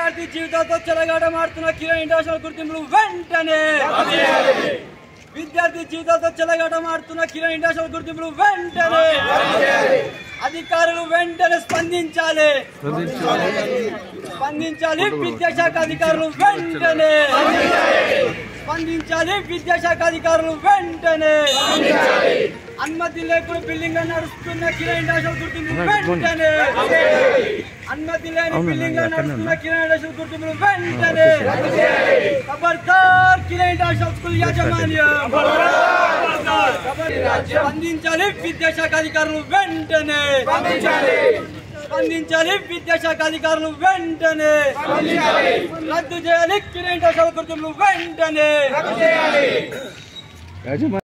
విద్యార్థి జీవితాలతో చెలగాటమాడుతున్న కిరణ్ ఇంటర్నేషనల్ గుర్తింపులు వెంటనే విద్యార్థి జీవితాలతో చెలగాటమాడుతున్న కిరణ్ ఇంటర్నేషనల్ గుర్తింపులు వెంటనే అధికారులు వెంటనే స్పందించాలి స్పందించాలి విద్యాశాఖ అధికారులు వెంటనే స్పందించాలి విద్యాశాఖ అధికారులు వెంటనే అనుమతి లేకుండా బిల్డింగ్ నడుస్తున్న కిరణ్ ఇంటర్నేషనల్ గుర్తింపులు వెంటనే అనుమతి లేని బిల్డింగ్ నడుస్తున్న కిరణ్ ఇంటర్నేషనల్ గుర్తింపులు వెంటనే ఖబర్దార్ కిరణ్ ఇంటర్నేషనల్ స్కూల్ యాజమాన్యం స్పందించాలి విద్యాశాఖ అధికారులు వెంటనే స్పందించాలి విద్యాశాఖ అధికారులు వెంటనే రద్దు చేయాలి కిరీట సౌకర్యములు వెంటనే